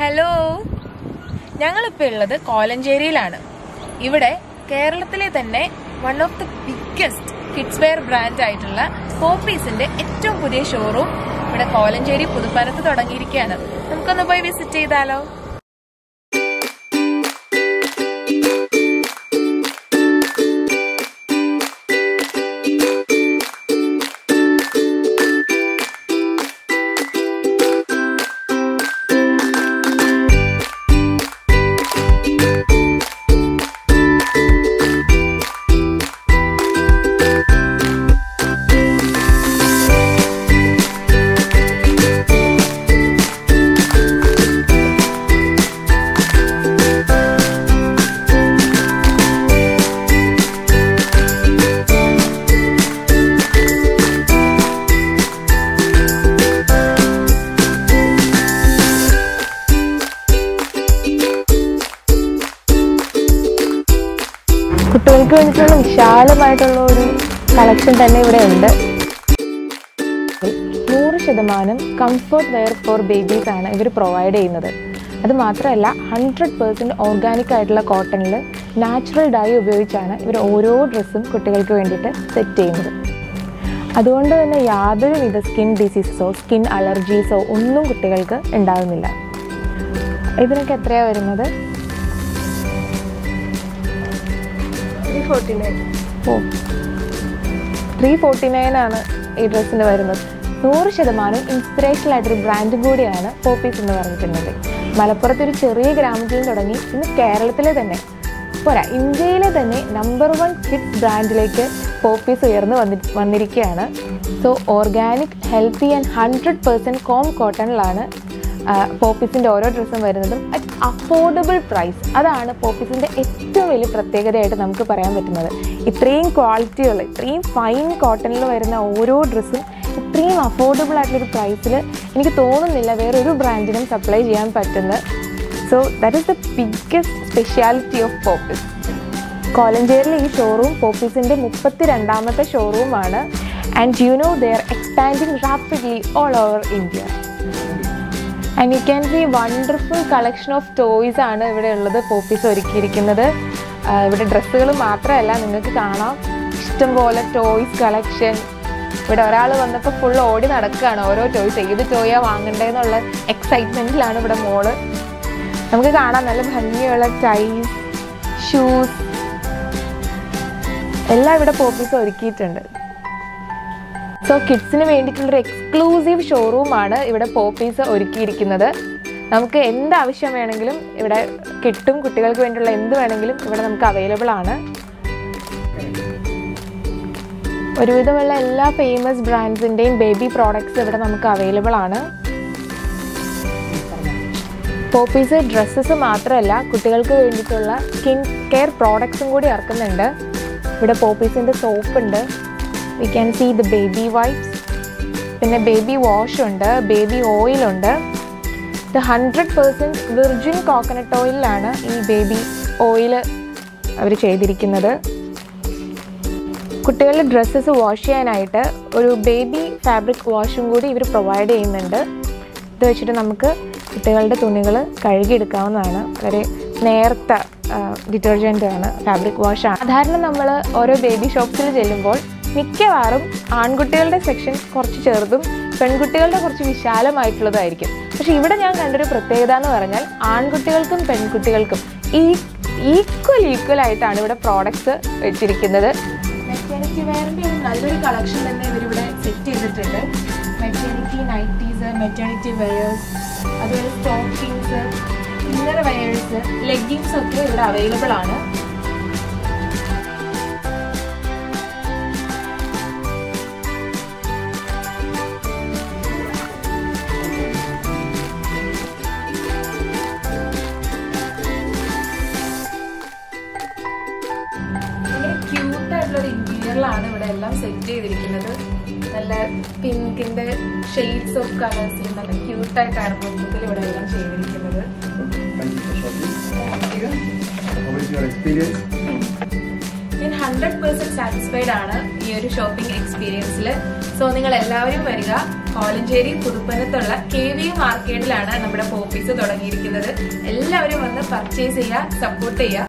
Hello ഞങ്ങളിപ്പോൾ ഉള്ളത് കോലഞ്ചേരിയിലാണ് ഇവിടെ കേരളത്തിലെ തന്നെ one of the biggest kids wear brand ആയിട്ടുള്ള പോപ്പീസിന്റെ ഏറ്റവും പുതിയ ഷോറൂം ഇവിടെ കോലഞ്ചേരി പുതുപ്പനത്ത് തുടങ്ങിയിരിക്കുകയാണ് നമുക്കൊന്ന് പോയി വിസിറ്റ് ചെയ്താലോ കുട്ടികൾക്ക് വേണ്ടിയിട്ടുള്ള വിശാലമായിട്ടുള്ള ഒരു കളക്ഷൻ തന്നെ ഇവിടെ ഉണ്ട് നൂറ് ശതമാനം കംഫർട്ട് വെയർ ഫോർ ബേബീസ് ആണ് ഇവർ പ്രൊവൈഡ് ചെയ്യുന്നത് അത് മാത്രമല്ല ഹൺഡ്രഡ് പേഴ്സൻറ്റ് ഓർഗാനിക് ആയിട്ടുള്ള കോട്ടണിൽ നാച്ചുറൽ ഡൈ ഉപയോഗിച്ചാണ് ഇവർ ഓരോ ഡ്രസ്സും കുട്ടികൾക്ക് വേണ്ടിയിട്ട് സെറ്റ് ചെയ്യുന്നത് അതുകൊണ്ട് തന്നെ യാതൊരുവിധ സ്കിൻ ഡിസീസസോ സ്കിൻ അലർജീസോ ഒന്നും കുട്ടികൾക്ക് ഉണ്ടാകുന്നില്ല ഇതിനൊക്കെ എത്രയാണ് വരുന്നത് ഓ ത്രീ ഫോർട്ടി നയൻ ആണ് ഈ ഡ്രസ്സിന് വരുന്നത് നൂറ് ശതമാനം ഇൻസ്പിറേഷണൽ ആയിട്ടൊരു ബ്രാൻഡും കൂടിയാണ് പോപ്പീസ് എന്ന് പറഞ്ഞിട്ടുള്ളത് മലപ്പുറത്ത് ഒരു ചെറിയ ഗ്രാമത്തിൽ തുടങ്ങി ഇന്ന് കേരളത്തിലെ തന്നെ പോരാ ഇന്ത്യയിലെ തന്നെ നമ്പർ വൺ കിഡ്സ് ബ്രാൻഡിലേക്ക് പോപ്പീസ് ഉയർന്നു വന്നി വന്നിരിക്കുകയാണ് so organic healthy and hundred percent കോം കോട്ടണിലാണ് പോപ്പീസിൻ്റെ ഓരോ ഡ്രസ്സും വരുന്നതും അറ്റ് അഫോർഡബിൾ പ്രൈസ് അതാണ് പോപ്പീസിൻ്റെ ഏറ്റവും വലിയ പ്രത്യേകതയായിട്ട് നമുക്ക് പറയാൻ പറ്റുന്നത് ഇത്രയും ക്വാളിറ്റിയുള്ള ഇത്രയും ഫൈൻ കോട്ടണിൽ വരുന്ന ഓരോ ഡ്രസ്സും ഇത്രയും അഫോർഡബിൾ ആയിട്ടുള്ളൊരു പ്രൈസിൽ എനിക്ക് തോന്നുന്നില്ല വേറൊരു ബ്രാൻഡിനും സപ്ലൈ ചെയ്യാൻ പറ്റുന്നത് so that is the biggest speciality of Poppees കോലഞ്ചേരിയിലെ ഈ ഷോറൂം പോപ്പീസിൻ്റെ മുപ്പത്തി രണ്ടാമത്തെ ഷോറൂമാണ് and you know they are expanding rapidly all over India and you can see wonderful collection of toys ആണ് ഇവിടെ ഉള്ളത് പോപ്പീസ് ഒരുക്കിയിരിക്കുന്നത് ആ, ഇവിടെ ഡ്രസ്സുകൾ മാത്രമല്ല നിങ്ങൾക്ക് കാണാം ഇഷ്ടംപോലെ ടോയ്സ് കളക്ഷൻ ഇവിടെ ഒരാൾ വന്നപ്പോൾ ഫുൾ ഓടി നടക്കുകയാണ് ഓരോ ടോയ്സ് ഏത് ടോയാ വാങ്ങണ്ടേന്നുള്ള എക്സൈറ്റ്മെൻറ്റിലാണ് ഇവിടെ മോള് നമുക്ക് കാണാം നല്ല ഭംഗിയുള്ള ടൈസ് ഷൂസ് എല്ലാം ഇവിടെ പോപ്പീസ് ഒരുക്കിയിട്ടുണ്ട് സോ കിഡ്സിന് വേണ്ടിയിട്ടുള്ളൊരു എക്സ്ക്ലൂസീവ് ഷോറൂമാണ് ഇവിടെ പോപ്പീസ് ഒരുക്കിയിരിക്കുന്നത് നമുക്ക് എന്ത് ആവശ്യം വേണമെങ്കിലും ഇവിടെ കിട്ടും കുട്ടികൾക്ക് വേണ്ടിയുള്ള എന്ത് വേണമെങ്കിലും ഇവിടെ നമുക്ക് അവൈലബിൾ ആണ് ഒരുവിധമുള്ള എല്ലാ ഫേമസ് ബ്രാൻഡ്സിൻ്റെയും ബേബി പ്രോഡക്ട്സ് ഇവിടെ നമുക്ക് അവൈലബിൾ ആണ് പോപ്പീസ് ഡ്രസ്സസ് മാത്രമല്ല കുട്ടികൾക്ക് വേണ്ടിയിട്ടുള്ള സ്കിൻ കെയർ പ്രോഡക്ട്സും കൂടി ഇറക്കുന്നുണ്ട് ഇവിടെ പോപ്പീസിൻ്റെ സോപ്പ് ഉണ്ട് we can see the baby wipes പിന്നെ ബേബി വാഷ് ഉണ്ട് ബേബി ഓയിൽ ഉണ്ട് ഇത് ഹൺഡ്രഡ് പേഴ്സൻറ്റ് വിർജിൻ കോക്കനട്ട് ഓയിലാണ് ഈ ബേബി ഓയിൽ അവർ ചെയ്തിരിക്കുന്നത് കുട്ടികളുടെ ഡ്രസ്സസ് വാഷ് ചെയ്യാനായിട്ട് ഒരു ബേബി ഫാബ്രിക് വാഷും കൂടി ഇവർ പ്രൊവൈഡ് ചെയ്യുന്നുണ്ട് ഇത് വെച്ചിട്ട് നമുക്ക് കുട്ടികളുടെ തുണികൾ കഴുകിയെടുക്കാവുന്നതാണ് വളരെ നേർത്ത ഡിറ്റർജൻ്റ് ആണ് ഫാബ്രിക് വാഷാണ് സാധാരണ നമ്മൾ ഓരോ ബേബി ഷോപ്സിൽ ചെല്ലുമ്പോൾ മിക്കവാറും ആൺകുട്ടികളുടെ സെക്ഷൻ കുറച്ച് ചെറുതും പെൺകുട്ടികളുടെ കുറച്ച് വിശാലമായിട്ടുള്ളതായിരിക്കും പക്ഷെ ഇവിടെ ഞാൻ കണ്ടൊരു പ്രത്യേകത എന്ന് പറഞ്ഞാൽ ആൺകുട്ടികൾക്കും പെൺകുട്ടികൾക്കും ഈ ഈക്വൽ ഈക്വൽ ആയിട്ടാണ് ഇവിടെ പ്രോഡക്ട്സ് വെച്ചിരിക്കുന്നത് മെറ്റേണിറ്റി വെയറിൻ്റെ ഒരു നല്ലൊരു കളക്ഷൻ തന്നെ ഇവരിവിടെ സെറ്റ് ചെയ്തിട്ടുണ്ട് മെറ്റേണിറ്റി നൈറ്റീസ് മെറ്റേണിറ്റി വെയേഴ്സ് അതുപോലെ സ്റ്റോക്കിങ്സ് ഇന്നർ വെയേഴ്സ് ലെഗിങ്സ് ഒക്കെ ഇവിടെ അവൈലബിൾ ആണ് ക്യൂട്ട് ആയിട്ടുള്ള ഒരു ഇന്റീരിയറിലാണ് ഇവിടെ എല്ലാം സെറ്റ് ചെയ്തിരിക്കുന്നത് നല്ല പിങ്കിന്റെ ഷെയ്ഡ്സ് ഓഫ് കളേഴ്സിൽ നല്ല ക്യൂട്ട് ആയിട്ടാണ് മൊത്തത്തിൽ ഇവിടെ എല്ലാം ചെയ്തിരിക്കുന്നത് Thank you for shopping. How is your experience? ഞാൻ ഹൺഡ്രഡ് പെർസെന്റ് സാറ്റിസ്ഫൈഡ് ആണ് ഈ ഒരു ഷോപ്പിംഗ് എക്സ്പീരിയൻസിൽ സോ സോ നിങ്ങൾ എല്ലാവരും വരിക കോലഞ്ചേരി പുതുപ്പനത്തുള്ള കെ വി മാർക്കറ്റിലാണ് നമ്മുടെ പോപ്പീസ് തുടങ്ങിയിരിക്കുന്നത് എല്ലാവരും വന്ന് പർച്ചേസ് ചെയ്യുക സപ്പോർട്ട് ചെയ്യുക